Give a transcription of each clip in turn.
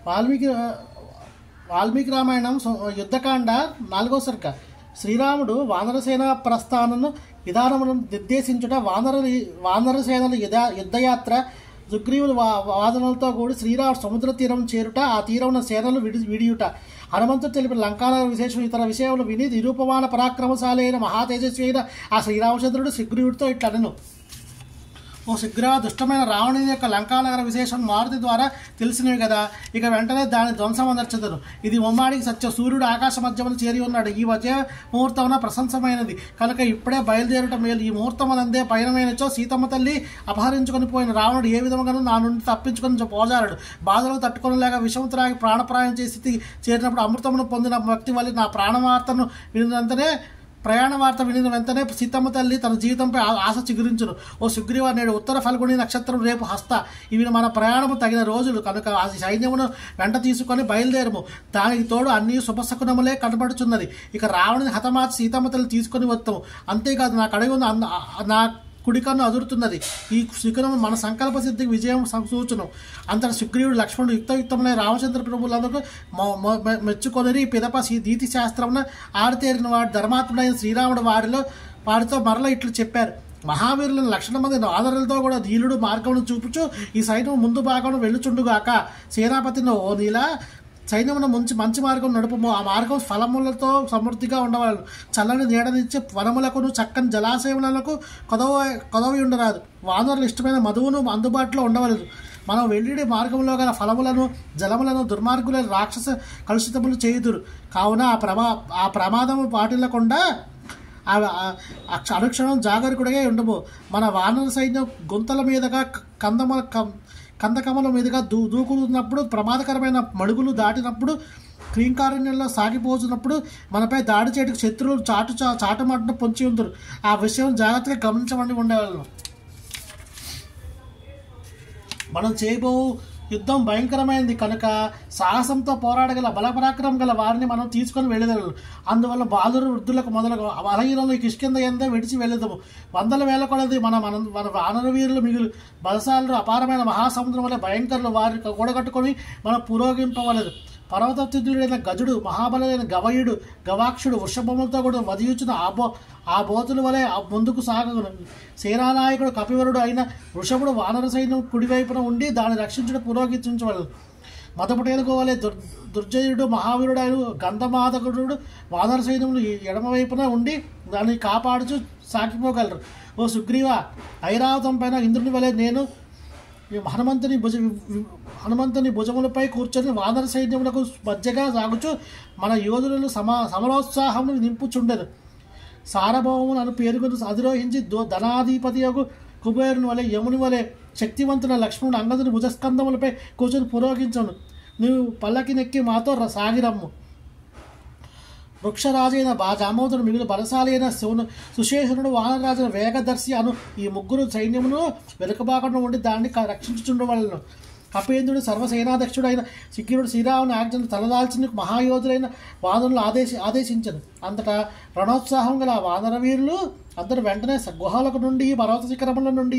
వాల్మీకి వాల్మీకి రామాయణం సు- యుద్ధకాండ నాలుగో సర్గ శ్రీరాముడు వానరసేన ప్రస్థానను విధానములను నిర్దేశించుట వానర వానరసేనల యుధ యుద్ధయాత్ర సుగ్రీవుల వా వాదనలతో కూడి శ్రీరాముడు సముద్ర తీరం చేరుట ఆ తీరమున సేనలు విడి విడియుట హనుమంతుడు తెలిపిన లంకానగర విశేషం ఇతర విషయములు విని నిరూపమాన పరాక్రమశాలి అయిన మహా తేజస్వి అయిన ఆ శ్రీరామచంద్రుడు సుగ్రీవుడితో ఇట్లనెను ఓ శీఘ్ర దుష్టమైన రావణుని యొక్క లంకానగర విశేషం మారుతి ద్వారా తెలిసినవి కదా ఇక వెంటనే దాని ధ్వంసం అందర్చదును ఇది ముమ్మాడికి సత్య సూర్యుడు ఆకాశ మధ్యమున చేరి ఉన్నాడు ఈ మధ్య ముహూర్తమున ప్రశంసమైనది కనుక ఇప్పుడే బయలుదేరటం మేలు ఈ ముహూర్తమునందే పయనమైనచో సీతమ్మ తల్లి అపహరించుకొని పోయిన రావణుడు ఏ విధముగాను నా నుండి తప్పించుకొని పోజాడు బాధలు తట్టుకోలేక విషం త్రాగి ప్రాణప్రాయం చేసి స్థితికి చేరినప్పుడు అమృతమును పొందిన వ్యక్తి వల్ల నా ప్రాణవార్తను వినినంతనే ప్రయాణ వార్త వినిన వెంటనే సీతమ్మ తల్లి తన జీవితంపై ఆ- ఆశ చిగురించును ఓ సుగ్రీవ నేడు ఉత్తర ఫల్గుని నక్షత్రం రేపు హస్త ఇవి మన ప్రయాణము తగిన రోజులు కనుక ఆ సైన్యమును వెంట తీసుకొని బయలుదేరము దానికి తోడు అన్ని శుభశకునములే కనబడుచున్నది ఇక రావణుని హతమార్చి సీతమ్మ తల్లి తీసుకొని వస్తాము అంతేకాదు నా కడిగి ఉన్న అన్న- ఆ- నా కుడికన్ను అదురుతున్నది ఈ శిఖరం మన సంకల్ప సిద్ధికి విజయం సం- సూచనం అంతటి సుగ్రీవుడు లక్ష్మణుడు యుక్తయుక్తములైన రామచంద్ర ప్రభులందరూ మొ- మొ- మె- మెచ్చుకొనిరి పిదప శ్రీ నీతి శాస్త్రమున ఆరితేరిన వాడు ధర్మాత్ముడైన శ్రీరాముడు వారిలో వారితో మరల ఇట్లు చెప్పారు మహావీరులను లక్షణ మంది ఆదరణలతో కూడా ధీరుడు మార్గమును చూపుచు ఈ సైన్యం ముందు భాగం వెళ్ళుచుండుగాక సేనాపతిని ఓ నీలా సైన్యమున మంచి మంచి మార్గం నడుపుము ఆ మార్గం ఫలములతో సమృద్ధిగా ఉండవాలి చల్లని నీడనిచ్చే వనములకును చక్కని జలాశయములకు కొదవ కొదవి ఉండరాదు వానరులు ఇష్టమైన మధువును అందుబాటులో ఉండవలదు మనం వెళ్ళిడి మార్గంలో గల ఫలములను జలములను దుర్మార్గుల రాక్షస కలుషితములు చేయుదురు కావున ఆ ప్రమా ఆ ప్రమాదము పాటిల్లకుండా ఆ ఆ- ఆ అనుక్షణం జాగరూకుడిగా ఉండము మన వానర సైన్యం గుంతల మీదుగా క- కందమ కం- కందకమల మీదుగా దూ దూకుతున్నప్పుడు ప్రమాదకరమైన మడుగులు దాటినప్పుడు క్రీంకారణ్యంలో సాగిపోతున్నప్పుడు మనపై దాడి చేయడానికి శత్రువులు చాటు చా చాటుమాటును పొంచి ఉందరు ఆ విషయం జాగ్రత్తగా గమనించమని ఉండేవాళ్ళు మనం చేయబో యుద్ధం భయంకరమైనది కనుక సాహసంతో పోరాడగల బలపరాక్రమం గల వారిని మనం తీసుకొని వెళ్ళగలరు అందువల్ల బాలురు వృద్ధులకు మొదలగు బలహీనంలో కిష్కింద ఎందే విడిచి వెళ్ళదము వందల వేల కొలది మన మన మన వానర వీరులు మిగులు బలశాలు అపారమైన మహాసముద్రం వల్ల భయంకరులు వారిని కూడగట్టుకొని మనం పురోగింపవలదు పర్వతత్యుడైన గజుడు మహాబలైన గవయుడు గవాక్షుడు వృషభములతో కూడా వదియుచున్న ఆ బో ఆ బోతుల వలె ఆ ముందుకు సాగను సేనానాయకుడు కపివరుడు అయిన వృషభుడు వానర సైన్యం కుడివైపున ఉండి దాన్ని రక్షించడం పురోగించవలదు మతపటేలుకు వలె దుర్ దుర్జయుడు మహావీరుడు అయిన గంధమాదకుడు వానర సైన్యములు ఈ ఎడమ వైపున ఉండి దాన్ని కాపాడుచు సాగిపోగలరు ఓ సుగ్రీవ ఐరావతం పైన ఇంద్రుని వలె నేను ఈ హనుమంతుని భుజ హనుమంతుని భుజములపై కూర్చొని వానర సైన్యములకు మధ్యగా సాగుచు మన యోధులను సమా సమరోత్సాహమును నింపుచుండెను సారభౌమును అను పేరును అధిరోహించి దో ధనాధిపతి యొక్క కుబేరుని వలె యముని వలె శక్తివంతుల లక్ష్మణుడు అంగదుని భుజస్కందములపై కూర్చొని పురోగించను నీవు పల్లకి నెక్కి మాతో ర- సాగిరమ్ము వృక్షరాజైన బా జామోదుడు మిగులు బలశాలి అయిన శివును సుశేషనుడు వానరాజున వేగదర్శి అను ఈ ముగ్గురు సైన్యమును వెనుకబాకుండా ఉండి దాన్ని క- రక్షించుచుండవలను కపేంద్రుడు సర్వసేనాధ్యక్షుడు అయిన సిక్కిరుడు శ్రీరాముని ఆజ్ఞను తలదాల్చిన మహాయోధులైన వానరులు ఆదేశి ఆదేశించను అంతటా రణోత్సాహం గల ఆ వానర వీరులు అందరూ వెంటనే స- గుహలకు నుండి పర్వత శిఖరముల నుండి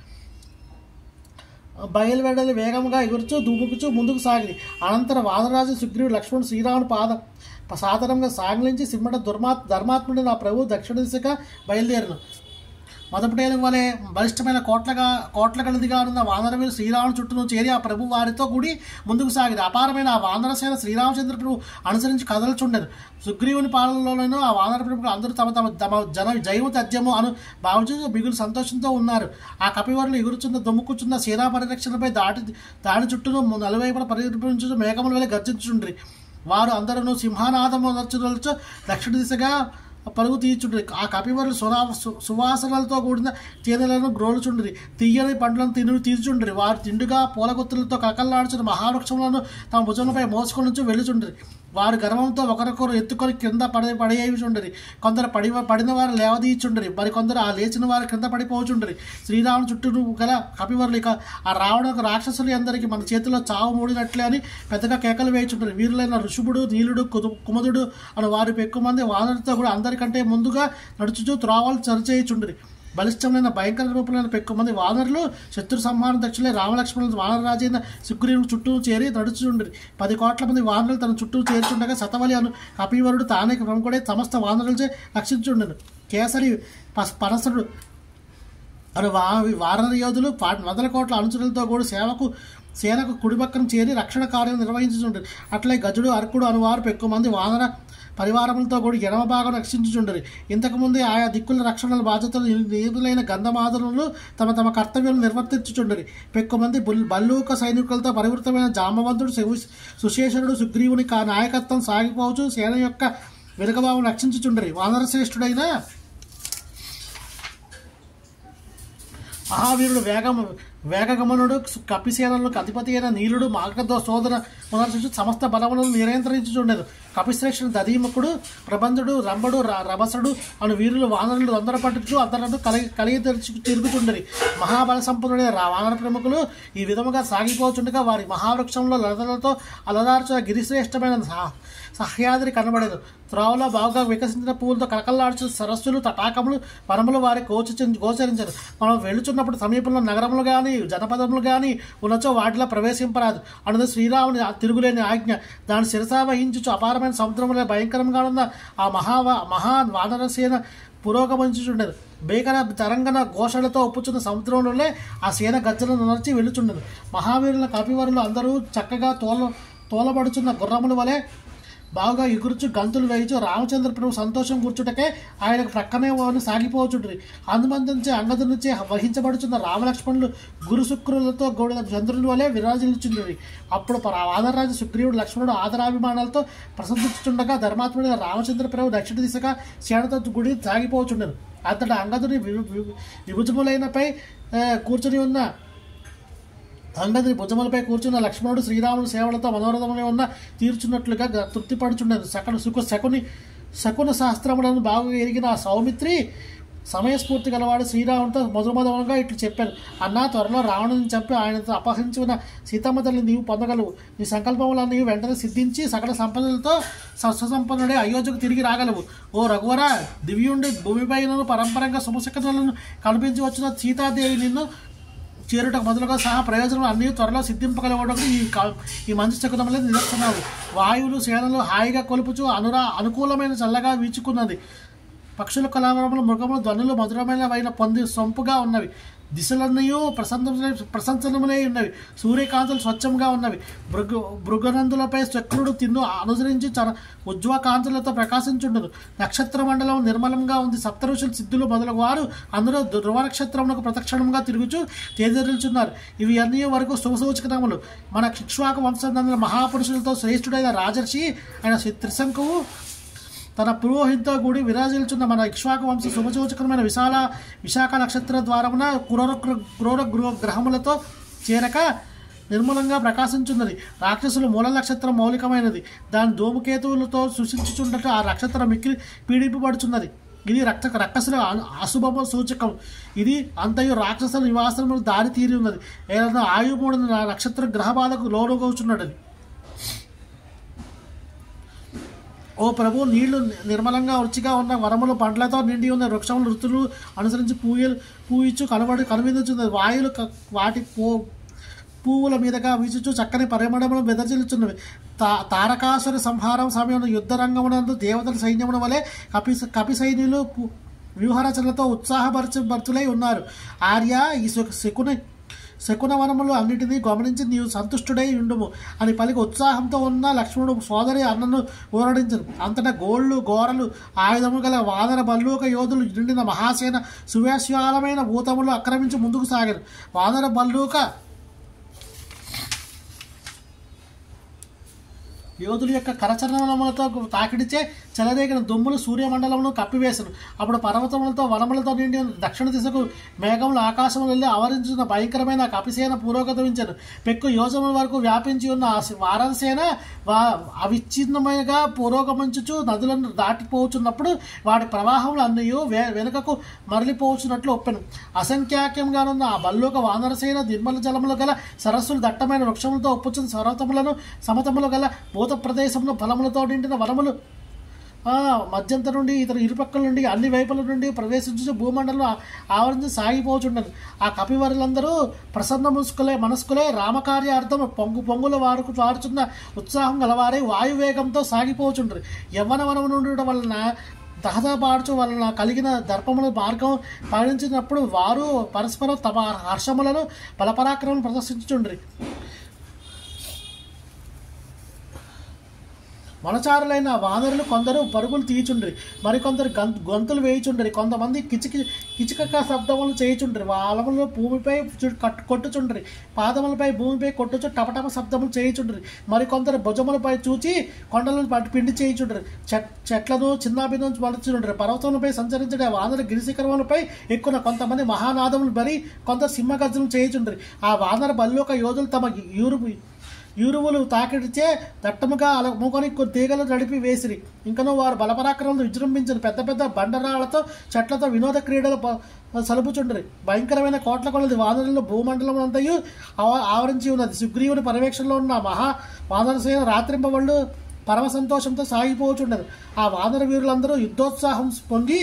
బయలువెడలి వేగంగా ఎగురుచూ దూకుచూ ముందుకు సాగింది అనంతరం వాదరాజు సుగ్రీవుడు లక్ష్మణుడు శ్రీరాముడు పాద సాధారణంగా సాగిలించి సిమ్మట దుర్మా ధర్మాత్ముడు నా ప్రభు దక్షిణ దిశగా బయలుదేరను మొదపటేలు వలె బలిష్టమైన కోట్లగా కోట్ల గలదిగా ఉన్న వానరవీరు శ్రీరాముని చుట్టూ చేరి ఆ ప్రభు వారితో కూడి ముందుకు సాగింది అపారమైన ఆ వానరసేన శ్రీరామచంద్ర ప్రభు అనుసరించి కదలుచుండెను సుగ్రీవుని పాలనలోనూ ఆ వానర ప్రభులు అందరూ తమ తమ తమ జన జైవ తథ్యము అను భావించు మిగులు సంతోషంతో ఉన్నారు ఆ కపివరులు ఎగురుచున్న దుమ్ముకుచున్న సేనా పరిరక్షణపై దాటి దాడి చుట్టూను నలువైపున పరిరక్షించు మేఘముల వలె గర్జించుండ్రి వారు అందరూ సింహానాదము నచ్చుదలచు దక్షిణ దిశగా పరుగు తీర్చుండ్రి ఆ కపివరులు సురా సు- సువాసనలతో కూడిన తేనెలను గ్రోలుచుండ్రి తీయని పండ్లను తిను తీర్చుండ్రి వారు తిండుగా పూలగుత్తులతో కకల్లాడుచున్న మహావృక్షములను తమ భుజంపై మోసుకొని వెళ్ళుచుండ్రి వారు గర్వంతో ఒకరికొకరు ఎత్తుకొని కింద పడే పడేయుచుండ్రి కొందరు పడి పడిన వారు లేవదీయుచుండ్రి మరి కొందరు ఆ లేచిన వారు కింద పడిపోచుండ్రి శ్రీరాముని చుట్టూ గల కపివరులు ఇక ఆ రావణ రాక్షసులు అందరికీ మన చేతిలో చావు మూడినట్లే అని పెద్దగా కేకలు వేయుచుండ్రి వీరులైన ఋషుభుడు నీలుడు కుదు కుమదుడు అని వారు ఎక్కువ మంది వానరులతో కూడా అందరికంటే ముందుగా నడుచుచూ త్రోవలు సరిచేయుచుండ్రి బలిష్టమైన భయంకర రూపంలో పెక్కువ మంది వానరులు శత్రు సంహారం దక్షిణే రామలక్ష్మణులు వానరరాజైన సుగ్రీవుని చుట్టూ చేరి నడుచుండ్రి పది కోట్ల మంది వానరులు తన చుట్టూ చేర్చుండగా శతవలి అను కపివరుడు తానే ప్రముఖుడే సమస్త వానరులచే రక్షించుండెను కేసరి పస్ పరసరుడు అను వా వానర యోధులు పా- వందల కోట్ల అనుచరులతో కూడా సేవకు సేనకు కుడిపక్కన చేరి రక్షణ కార్యం నిర్వహించుచుండరు అట్లే గజుడు అర్కుడు అనువారు ఎక్కువ మంది వానర పరివారములతో కూడా ఎడమ భాగం రక్షించుచుండరు ఇంతకుముందే ఆయా దిక్కుల రక్షణల బాధ్యతలు నియములైన గంధమాదరులు తమ తమ కర్తవ్యాలను నిర్వర్తించుచుండరు పెక్కువ మంది బుల్- బల్లూక సైనికులతో పరివృతమైన జామవంతుడు శివు- సుశేషరుడు సుగ్రీవుని కా నాయకత్వం సాగిపోవచ్చు సేన యొక్క వెనుకభావం రక్షించుచుండరి వానర శ్రేష్ఠుడైన మహావీరుడు వేగం వేగగమనుడు కపిసేనలకు అధిపతి అయిన నీలుడు మార్గదో సోదర పునర్శిషు సమస్త బలములను నియంత్రించుచుండెను కపిశ్రేష్ఠుడు దధీముఖుడు ప్రబంధుడు రంభుడు ర- రభసుడు అను వీరులు వానరులు తొందరపట్టుచు అందరూ కలిగి కలిగి తెరుచు తిరుగుచుండరి మహాబల సంపన్నుడైన రా- వానర ప్రముఖులు ఈ విధముగా సాగిపోచుండగా వారి మహావృక్షంలో లతలతో అలదార్చిన గిరిశ్రేష్టమైన సహ- సహ్యాద్రి కనబడేది త్రోవలో బాగా వికసించిన పువ్వులతో కలకల్లాడుచు సరస్సులు తటాకములు వనములు వారి గోచ గోచరించరు మనం వెళుచున్నప్పుడు సమీపంలో నగరములు కానీ జనపదములు కానీ ఉన్నచో వాటిలో ప్రవేశింపరాదు అన్నది శ్రీరాముని ఆ తిరుగులేని ఆజ్ఞ దాని శిరసా వహించుచు అపారమైన సముద్రంలో భయంకరంగా ఉన్న ఆ మహా మహా వానరసేన పురోగమించుచుండేది భీకర తరంగన ఘోషలతో ఒప్పుచున్న సముద్రంలోనే ఆ సేన గజ్జలను నడిచి వెళ్ళుచుండేది మహావీరుల కపివరులు అందరూ చక్కగా తోల తోలబడుచున్న గుర్రముల వలె బాగా ఎగురుచు గంతులు వేయచు రామచంద్ర ప్రభు సంతోషం కూర్చుటకే ఆయనకు ప్రక్కనే వారిని సాగిపోవచుండ్రి అందుమంది నుంచి అంగదు నుంచి వహించబడుచున్న రామలక్ష్మణులు గురు శుక్రులతో గోడ చంద్రుని వలె విరాజిల్చుండ్రి అప్పుడు పర- ఆదరరాజు సుగ్రీవుడు లక్ష్మణుడు ఆదరాభిమానాలతో ప్రశంసించుండగా ధర్మాత్ముడైన రామచంద్ర ప్రభు దక్షిణ దిశగా సేనతో గుడి సాగిపోవచుండెను అంతటా అంగదుని వి- వి- విభుజములైనపై ఆ, కూర్చుని ఉన్న అంగది భుజములపై కూర్చున్న లక్ష్మణుడు శ్రీరాముడు సేవలతో మనోరథమునే ఉన్న తీర్చున్నట్లుగా గ- తృప్తిపడుచున్నది సకల సుఖ శకుని శకున శాస్త్రములను బాగా ఎరిగిన ఆ సౌమిత్రి సమయస్ఫూర్తి గలవాడు శ్రీరాముడితో మధుమధురంగా ఇట్లు చెప్పారు అన్నా త్వరలో రావణుని చంపి ఆయనతో అపహరించిన సీతమ్మ తల్లి నీవు పొందగలవు నీ సంకల్పములన్నీ వెంటనే సిద్ధించి సకల సంపదలతో సస్వసంపన్నుడే అయోధ్యకు తిరిగి రాగలవు ఓ రఘువర దివ్యుండి భూమిపైన పరంపరంగా శుభశకనాలను కనిపించి వచ్చిన సీతాదేవి నిన్ను చేరుటకు మొదలుగా సహా ప్రయోజనం అన్ని త్వరలో సిద్ధింపగలవడం ఈ కా- ఈ మంచి శకునములే నిదర్శనాలు వాయువులు సేనలు హాయిగా కొలుపుచు అనురా అనుకూలమైన చల్లగా వీచుకున్నది పక్షుల కలావరములు మృగములు ధ్వనులు మధురమైనవైన పొంది సొంపుగా ఉన్నవి దిశలన్నీ ప్రసన్న ప్రశంసనములై ఉన్నవి సూర్యకాంతులు స్వచ్ఛంగా ఉన్నవి భృగు భృగనందులపై చక్రుడు తిన్ను అనుసరించి చర ఉజ్వల కాంతులతో ప్రకాశించుండదు నక్షత్ర మండలం నిర్మలంగా ఉంది సప్త ఋషులు సిద్ధులు మొదలగు వారు అందరూ ధ్రువ నక్షత్రములకు ప్రదక్షిణంగా తిరుగుచు తేజరిల్చున్నారు ఇవి అన్ని వరకు శుభసూచకములు మన శిక్ష్వాక వంశంలో మహాపురుషులతో శ్రేష్ఠుడైన రాజర్షి ఆయన త్రిశంకువు తన పురోహితుతో కూడి విరాజిల్చున్న మన ఇక్ష్వాకు వంశ శుభసూచకమైన విశాల విశాఖ నక్షత్ర ద్వారమున క్రూర క్రూర గృహ గ్రహములతో చేరక నిర్మలంగా ప్రకాశించున్నది రాక్షసులు మూల నక్షత్రం మౌలికమైనది దాని ధూమకేతువులతో సృష్టించుచుండట ఆ నక్షత్రం మిక్కిలి పీడింపబడుచున్నది ఇది రక్త రక్కసుల అ- అశుభము సూచకం ఇది అంతయు రాక్షసుల నివాసములు దారి తీరి ఉన్నది ఏదైనా ఆయుమూడు నక్షత్ర గ్రహబాధకు లోనుగోచున్నది అది ఓ ప్రభు నీళ్లు నిర్మలంగా రుచిగా ఉన్న వరములు పండ్లతో నిండి ఉన్న వృక్షములు ఋతులు అనుసరించి పూయలు పూయిచ్చు కనబడి కనువిందుచున్నది వాయులు క- వాటి పో పువ్వుల మీదుగా వీచుచు చక్కని పరిమళములు వెదజల్లుచున్నవి తా తారకాసుర సంహారం సమయంలో యుద్ధ రంగమునందు దేవతల సైన్యమున వలె కపి కపి సైన్యులు పు- వ్యూహరచనలతో ఉత్సాహపరచ భర్తులై ఉన్నారు ఆర్య ఈ శకు- శకుని శకునవనములు అన్నిటినీ గమనించి నీవు సంతుష్టుడై ఉండుము అని పలికి ఉత్సాహంతో ఉన్న లక్ష్మణుడు సోదరి అన్నను ఊరడించను అంతటా గోళ్ళు గోరలు ఆయుధము గల వాదన బల్లూక యోధులు నిండిన మహాసేన సువ్యాస్యాలమైన భూతములు ఆక్రమించి ముందుకు సాగారు వాదన బల్లూక యోధుల యొక్క కరచరణములతో తాకిడిచే చెలరేగిన దుమ్ములు సూర్యమండలమును కప్పివేసను అప్పుడు పర్వతములతో వనములతో నిండి ఉన్న దక్షిణ దిశకు మేఘములు ఆకాశము వెళ్ళి ఆవరించున్న భయంకరమైన కపిసేన పురోగమించను పెక్కు యోజముల వరకు వ్యాపించి ఉన్న ఆ వారసేన వా అవిచ్ఛిన్నమైనగా పురోగమించుచు నదులను దాటిపోచున్నప్పుడు వాటి ప్రవాహములు అన్నీ వె వెనుకకు మరలిపోచున్నట్లు ఒప్పెను అసంఖ్యాకంగానున్న ఆ బల్లుక వానరసేన నిర్మల జలములు గల సరస్సులు దట్టమైన వృక్షములతో ఒప్పుచున్న సర్వతములను సమతములు గల భూత ప్రదేశములు ఫలములతో నిండిన వనములు ఆ, మధ్యంతరం నుండి ఇతర ఇరుపక్కల నుండి అన్ని వైపుల నుండి ప్రవేశించు భూమండలం ఆ- ఆవరించి సాగిపోచుండదు ఆ కపివరులందరూ ప్రసన్న ముసుకులే మనస్కులే రామకార్యార్థం పొంగు పొంగుల వారుకు వారుచున్న ఉత్సాహం గలవారై వాయువేగంతో సాగిపోచుండ్రు యవ్వనవనం నుండి వలన దహదపాడుచు వలన కలిగిన దర్పముల మార్గం పయనించినప్పుడు వారు పరస్పరం తమ హర్షములను బలపరాక్రమం ప్రదర్శించుచుండ్రి వనచారులైన వానరులు కొందరు పరుగులు తీయుచుండ్రి మరికొందరు గం గొంతులు వేయుచుండ్రి కొంతమంది కిచికి కిచికక శబ్దములు చేయుచుండ్రి వాళ్ళములు భూమిపై చు- కట్టు కొట్టుచుండ్రి పాదములపై భూమిపై కొట్టుచు టపటప శబ్దములు చేయుచుండ్రి మరికొందరు భుజములపై చూచి కొండలను పట్టి పిండి చేయుచుండ్రి చెట్ చెట్లను చిన్నాభిన్నం పలుచుండ్రి పర్వతములపై సంచరించే వానర గిరిశిఖరములపై ఎక్కువ కొంతమంది మహానాదములు బరి కొంత సింహగర్జనం చేయుచుండ్రి ఆ వానర బల్లోక యోధులు తమ యూరు యూరువులు తాకిడిచే దట్టముగా అల మూకొని కొన్ని తీగలు నడిపి వేసిరి ఇంకనూ వారు బలపరాక్రమంలో విజృంభించిన పెద్ద పెద్ద బండరాళ్లతో చెట్లతో వినోద క్రీడలు ప- సలుపుచుండ్రి భయంకరమైన కోట్ల కొలది వానరులు భూమండలం అంతయు ఆవ- ఆవరించి ఉన్నది సుగ్రీవుని పర్యవేక్షణలో ఉన్న మహా వానరసేన రాత్రింపవళ్ళు పరమ సంతోషంతో సాగిపోచుండదు ఆ వానర వీరులందరూ యుద్ధోత్సాహం పొంగి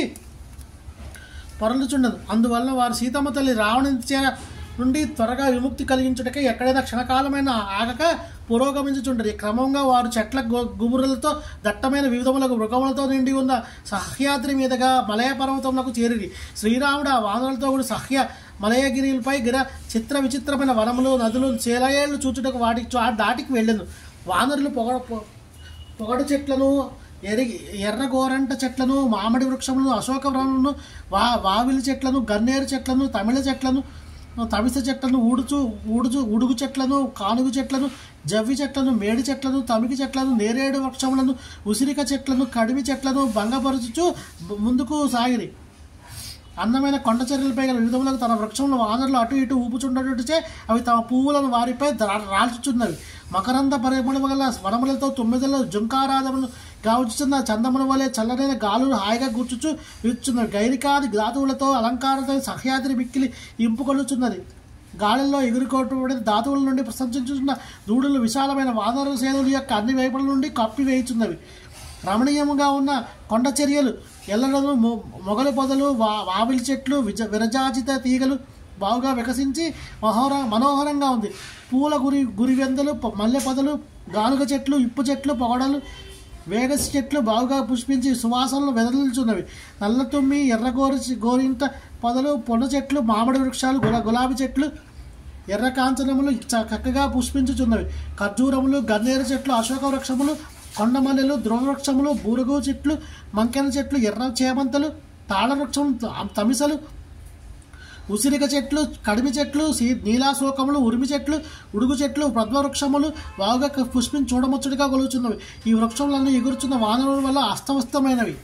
పొరలుచుండదు అందువలన వారు సీతమ్మ తల్లి రావణుని చే నుండి త్వరగా విముక్తి కలిగించుటకే ఎక్కడైనా క్షణకాలమైన ఆగక పురోగమించుచుండరు ఈ క్రమంగా వారు చెట్ల గు- గుబురులతో దట్టమైన వివిధములకు మృగములతో నిండి ఉన్న సహ్యాద్రి మీదుగా మలయ పర్వతములకు చేరిరి శ్రీరాముడు ఆ వానరులతో కూడా సహ్య మలయగిరిలపై గిర చిత్ర విచిత్రమైన వనములు నదులు చేలయేళ్లు చూచుటకు వాటికి చా- దాటికి వెళ్ళను వానరులు పొగ పొ- పొగడు చెట్లను ఎరిగి ఎర్ర గోరంట చెట్లను మామిడి వృక్షములను అశోక వనములను వా వావిలి చెట్లను గన్నేరు చెట్లను తమిళ చెట్లను తమిస చెట్లను ఊడుచు ఊడుచు ఉడుగు చెట్లను కానుగు చెట్లను జవ్వి చెట్లను మేడి చెట్లను తమికి చెట్లను నేరేడు వృక్షములను ఉసిరిక చెట్లను కడిమి చెట్లను భంగపరుచుచు ముందుకు సాగిరి అందమైన కొండ చర్యలపై గల వివిధములకు తన వృక్షములను వానరులు అటు ఇటు ఊపుచుండటచే అవి తమ పువ్వులను వారిపై రా- రాల్చుచున్నవి మకరంద పరిమళము గల వనములతో తొమ్మిదిలో జుంకారాధములు గావుచున్న చందముల వలె చల్లనైన గాలులు హాయిగా కూర్చుచు వీచున్నవి గైరికాది ధాతువులతో అలంకారత సహ్యాద్రి మిక్కిలి ఇంపుకొలుచున్నది గాలిలో ఎగురుకోవటం ధాతువుల నుండి ప్రసంచుచున్న దూడులు విశాలమైన వానర సేనుల యొక్క అన్ని వైపుల నుండి కప్పి వేయుచున్నవి రమణీయముగా ఉన్న కొండ చర్యలు ఎల్లడను మొ- మొగలి పొదలు వా వావిలి చెట్లు విజ విరజాజిత తీగలు బాగుగా వికసించి మహోర మనోహరంగా ఉంది పూల గురి గురివెందలు ప- మల్లె పొదలు గానుగ చెట్లు ఇప్పు చెట్లు పొగడలు వేగసి చెట్లు బాగుగా పుష్పించి సువాసనలు వెదలుచున్నవి నల్ల తుమ్మి ఎర్ర గోరి గోరింట పొదలు పొన్న చెట్లు మామిడి వృక్షాలు గుల గులాబీ చెట్లు ఎర్ర కాంచనములు చ- చక్కగా పుష్పించుచున్నవి ఖర్జూరములు గన్నేరు చెట్లు అశోక వృక్షములు కొండమల్లెలు ధ్రువ వృక్షములు బూరుగు చెట్లు మంకెన చెట్లు ఎర్ర చేమంతలు తాళ వృక్షములు త- తమిసలు ఉసిరిక చెట్లు కడిమి చెట్లు సీ నీలాశోకములు ఉరిమి చెట్లు ఉడుగు చెట్లు పద్మవృక్షములు బాగా క- పుష్పించి చూడముచ్చటిగా కొలుచున్నవి ఈ వృక్షములన్నీ ఎగురుచున్న వానరుల వల్ల అస్తవ్యస్తమైనవి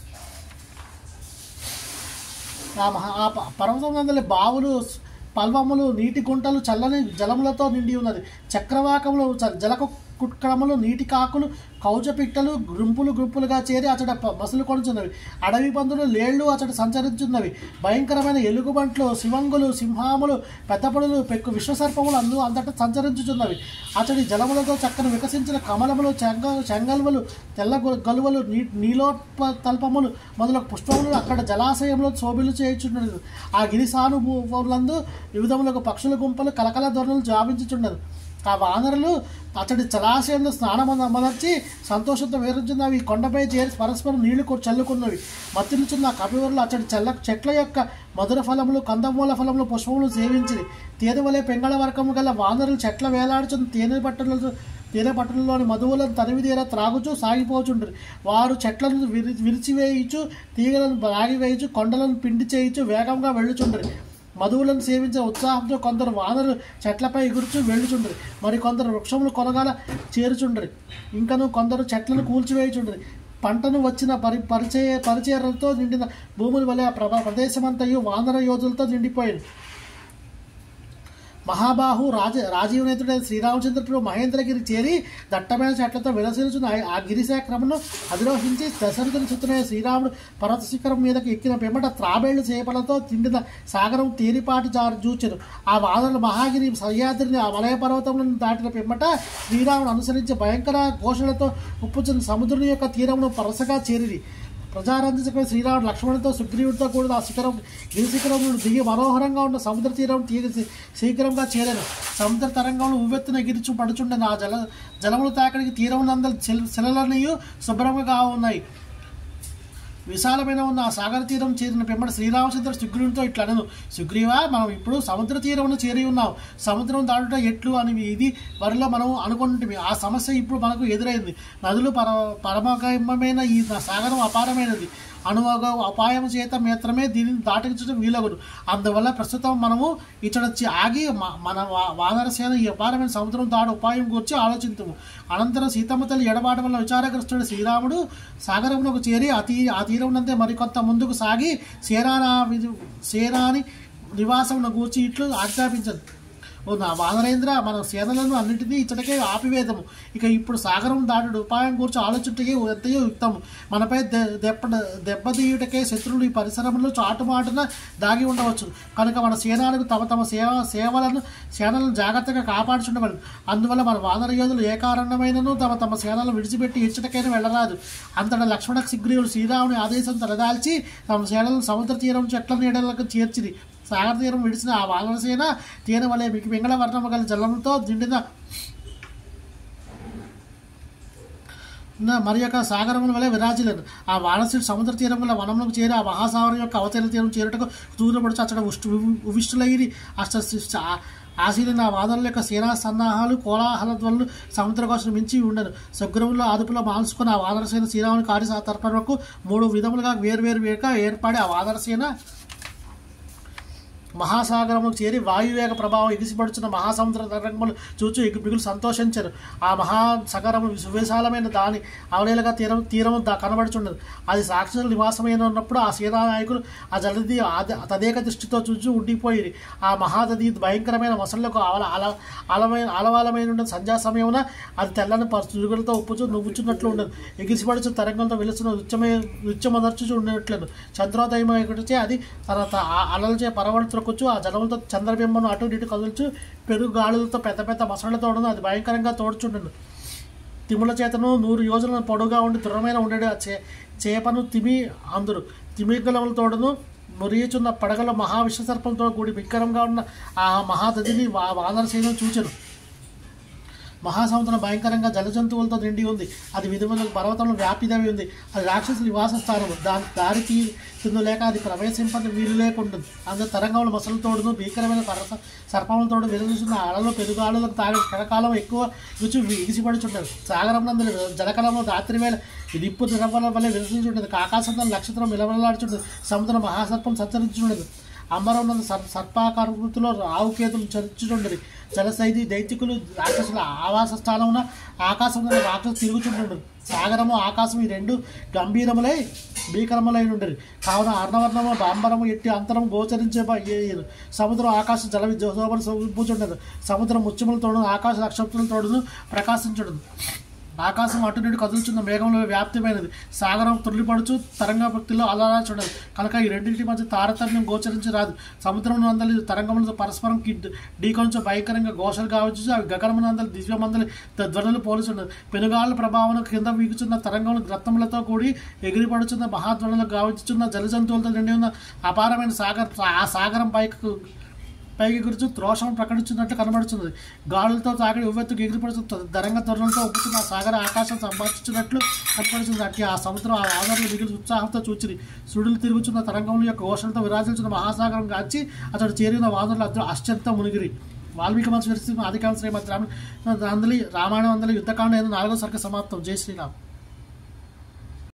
ఆ మహా ఆ ప- పర్వతం నందలి బావులు పల్వములు నీటి గుంటలు చల్లని జలములతో నిండి ఉన్నది చక్రవాకములు చ- జలక కుట్కడములు నీటి కాకులు కౌజ పిట్టలు గుంపులు గుంపులుగా చేరి అచట ప- మసలు కొనుచున్నవి అడవి పందులు లేళ్లు అచట సంచరించున్నవి భయంకరమైన ఎలుగుబంట్లు శివంగులు సింహాములు పెద్దపడులు పెక్కు విశ్వసర్పములు అందు అంతటా సంచరించుచున్నవి అతడి జలములతో చక్కని వికసించిన కమలములు చెంగ చెంగల్వలు తెల్ల గు- గలువలు నీ నీలోత్ప తల్పములు మొదలగు పుష్పములు అక్కడ జలాశయంలో శోభిలు చేయుచున్నది ఆ గిరిసానుభూములందు వివిధములకు పక్షుల గుంపలు కలకల ధోరణులు జాపించుచున్నది ఆ వానరులు అతడి జలాశయంలో స్నానమనర్చి సంతోషంతో వేరుచున్నవి కొండపై చేరి పరస్పరం నీళ్లు కొ- చల్లుకున్నవి మత్తిలుచున్న ఆ కపివరులు అతడి చెల్ల చెట్ల యొక్క మధుర ఫలములు కందమూల ఫలములు పుష్పములు సేవించింది తేనె వలె పెంగళ వర్గము గల వానరులు చెట్ల వేలాడుచున్న తేనె పట్టులతో తేనె పట్టణంలోని మధువులను తనివి తీర త్రాగుచూ సాగిపోచుండ్రు వారు చెట్లను విరి విరిచివేయుచు తీగలను రాగివేయుచు కొండలను పిండి చేయుచు వేగంగా వెళ్ళుచుండ్రి మధువులను సేవించే ఉత్సాహంతో కొందరు వానరు చెట్లపై ఎగురుచు వెళ్ళుచుండ్రి మరి కొందరు వృక్షములు కొనగాల చేరుచుండ్రి ఇంకను కొందరు చెట్లను కూల్చివేయుచుండ్రి పంటను వచ్చిన పరి పరిచయ పరిచయలతో నిండిన భూముల వలె ఆ ప్రభ ప్రదేశమంతయు వానర యోధులతో నిండిపోయింది మహాబాహు రాజ రాజీవ్ నేత్రుడైన శ్రీరామచంద్రుడు మహేంద్రగిరి చేరి దట్టమైన చెట్లతో విలసిల్చున్న ఆ- ఆ గిరిశాక్రమను అధిరోహించి దశరథుని చుట్టూనే శ్రీరాముడు పర్వత శిఖరం మీదకి ఎక్కిన పిమ్మట త్రాబేళ్లు చేపలతో తిండిన సాగరం తేలిపాటి జారు జూచెను ఆ వాదనలు మహాగిరి సహ్యాద్రిని ఆ వలయ పర్వతములను దాటిన పిమ్మట శ్రీరాముడు అనుసరించి భయంకర ఘోషలతో ఉప్పుచున్న సముద్రుని యొక్క తీరమును పరసగా చేరిరి ప్రజారందించకపోయి శ్రీరాముడు లక్ష్మణుడితో సుగ్రీవుడితో కూడిన ఆ శిఖరం గిరి శిఖరం దిగి మనోహరంగా ఉన్న సముద్ర తీరం తీరి శీఘ్రంగా చేరాను సముద్ర తరంగంలో ఉవ్వెత్తున గిరిచు పడుచుండెను ఆ జల జలములు తాకడికి తీరమునందలు శిలలనియు శుభ్రంగా ఉన్నాయి విశాలమైన ఉన్న ఆ సాగర తీరం చేరిన పిమ్మట శ్రీరామచంద్ర సుగ్రీవునితో ఇట్లా అనను సుగ్రీవా మనం ఇప్పుడు సముద్ర తీరమును చేరి ఉన్నాం సముద్రం దాటుట ఎట్లు అని ఇది వరిలో మనం అనుకుంటుంది ఆ సమస్య ఇప్పుడు మనకు ఎదురైంది నదులు పర పరమగమైన ఈ సాగరం అపారమైనది అనువగా అపాయం చేత మాత్రమే దీనిని దాటించడం వీలగును అందువల్ల ప్రస్తుతం మనము ఇక్కడ వచ్చి ఆగి మ- మన వా- వానరసేన ఈ అపారమైన సముద్రం దాడి ఉపాయం గురించి ఆలోచించము అనంతరం సీతమ్మ తల్లి ఎడబాటు వల్ల విచారగ్రస్తుడు శ్రీరాముడు సాగరంలోకి చేరి ఆ తీ ఆ తీరమునంతే మరికొంత ముందుకు సాగి సేనానా విధు- సేనాని నివాసమును గూర్చి ఇట్లు ఆజ్ఞాపించదు ఓ నా వానరేంద్ర మన సేనలను అన్నింటినీ ఇచ్చటకే ఆపివేదము ఇక ఇప్పుడు సాగరం దాటుడు ఉపాయం గురించి ఆలోచించకే ఎంతయో యుక్తము మనపై దె- దెబ్బ దెబ్బతీయుటకే శత్రువులు ఈ పరిసరంలో చాటుమాటున దాగి ఉండవచ్చు కనుక మన సేనాలకు తమ తమ సేవ సేవలను సేనలను జాగ్రత్తగా కాపాడుచుండవలను అందువల్ల మన వానర యోధులు ఏ కారణమైనను తమ తమ సేనలను విడిచిపెట్టి ఇచ్చటకైనా వెళ్ళరాదు అంతటా లక్ష్మణ శిగ్రీవులు శ్రీరాముని ఆదేశం తలదాల్చి తమ సేనలను సముద్ర తీరం చెట్ల నీడలకు చేర్చిరి సాగర తీరం విడిచిన ఆ వానరసేన తీన వలె మీకు పింగళ వర్ణము గల జలంతో నిండిన నా మరి యొక్క సాగరముల వలె విరాజిలేదు ఆ వానసుడు సముద్ర తీరం వల్ల వనములకు చేరి ఆ మహాసాగరం యొక్క అవతల తీరం చేరుటకు దూరపడుచు అచ్చట ఉష్టు ఉవిష్టులైరి అష్ట ఆశీలిన ఆ వాదనల యొక్క సేనా సన్నాహాలు కోలాహల ధ్వనులు సముద్ర కోసం మించి ఉండను సగ్రములో అదుపులో మాల్చుకుని ఆ వానరసేన శ్రీరాముని కార్య తర్పణకు మూడు విధములుగా వేర్వేరు వేరుగా ఏర్పడి ఆ వానరసేన మహాసాగరముకు చేరి వాయువేగ ప్రభావం ఎగిసిపడుచున్న మహాసముద్ర తరంగములు చూచు ఎగు మిగులు సంతోషించరు ఆ మహాసగరము సువిశాలమైన దాని అవలేలుగా తీరం తీరము దా కనబడుచున్నది అది సాక్షుల నివాసమైన ఉన్నప్పుడు ఆ సేనా నాయకులు ఆ జలది ఆద- తదేక దృష్టితో చూచు ఉండిపోయి ఆ మహానది భయంకరమైన మొసళ్లకు అల అల అలమైన అలవాలమైన ఉన్న సంధ్యా సమయమున అది తెల్లని పరుచులతో ఉప్పుచు నువ్వుచున్నట్లు ఉండదు ఎగిసిపడుచు తరంగంతో వెలుచున్న నృత్యమే నృత్యమదర్చుచు ఉండేట్లేదు చంద్రోదయం ఒకటిచే అది తన త- ఆ అలలచే పరవడు త్రొక్కొచ్చు ఆ జలములతో చంద్రబింబను అటు ఇటు కదులుచు పెరుగు గాలులతో పెద్ద పెద్ద మొసళ్ళతో ఉండదు అది భయంకరంగా తోడుచుండను తిముల చేతను నూరు యోజనల పొడవుగా ఉండి దృఢమైన ఉండేది ఆ చే చేపను తిమి అందరు తిమిగలములతోడను మురియుచున్న పడగల మహావిశ్వసర్పంతో కూడి వికరంగా ఉన్న ఆ మహాదదిని వా వానరసేన చూచెను మహాసముద్రం భయంకరంగా జలజంతువులతో నిండి ఉంది అది విధముల పర్వతంలో వ్యాపిదవి ఉంది అది రాక్షసు నివాస స్థానము దాని దారి తీ లేక అది ప్రవేశింపని వీలు లేకుంటుంది అందులో తరంగముల మొసలతోడును భీకరమైన పర్వత సర్పములతోడు వెలుగుతున్న అలలు పెరుగాళ్ళకు తాగే క్షణకాలం ఎక్కువ రుచి ఎగిసిపడుచుంటది సాగరం నందు జలకలంలో రాత్రి వేళ ఇది ఇప్పు నిరవల వల్ల వెలుగుతుంటుంది ఆకాశంలో నక్షత్రం విలవలాడుచుంటుంది సముద్రం మహాసర్పం సంచరించుండదు అంబరం నందు సర్ సర్పాకారృతిలో రావుకేతులు చర్చుచుండదు జలసైది దైత్యకులు రాక్షసుల ఆవాస స్థానమున ఆకాశంలో రాక్షసు తిరుగుచుండడు సాగరము ఆకాశం ఈ రెండు గంభీరములై భీకరములై ఉండరు కావున అర్ణవర్ణము బాంబరము ఎట్టి అంతరం గోచరించే బ- ఏ- ఏ- సముద్రం ఆకాశం జల విద్యోసోబలు పూచుండదు సముద్రం ముత్యములతోడు ఆకాశ నక్షత్రులతోడును ప్రకాశించుండదు ఆకాశం అటు నుండి కదులుచున్న మేఘంలో వ్యాప్తిమైనది సాగరం తుల్లిపడుచు తరంగ భక్తిలో అలరా చూడదు కనుక ఈ రెండింటి మధ్య తారతమ్యం గోచరించి రాదు సముద్రం అందలి తరంగములతో పరస్పరం కిడ్ ఢీకొంచు భయంకరంగా ఘోషలు కావచ్చు అవి గగనమునందలి దివ్యమందలి ధ్వనులు పోలుచున్నది పెనుగాళ్ళ ప్రభావం కింద వీగుచున్న తరంగములు రత్నములతో కూడి ఎగిరిపడుచున్న మహాధ్వనులు గావించుచున్న జలజంతువులతో నిండి ఉన్న అపారమైన సాగర్ ఆ సాగరం పైకి పైకి గురించి త్రోషం ప్రకటించినట్లు కనబడుతున్నది గాలులతో తాగడి ఉవ్వెత్తు ఎగిరిపడుతూ దరంగ త్వరణలతో ఉప్పుతున్న ఆ సాగర ఆకాశం సంపాదించినట్లు కనపడుతుంది అట్టి ఆ సముద్రం ఆ ఆదరణ మిగిలి ఉత్సాహంతో చూచిరి సుడులు తిరుగుచున్న తరంగముల యొక్క ఘోషణతో విరాజించిన మహాసాగరం గాంచి అతడు చేరిన వాదనలు అద్దరు అశ్చంత మునిగిరి వాల్మీకి మనసు విరిసిన ఆదికాంత శ్రీమతి రామ అందలి రామాయణం అందలి యుద్ధకాండ నాలుగో సర్గ సమాప్తం జై శ్రీరామ్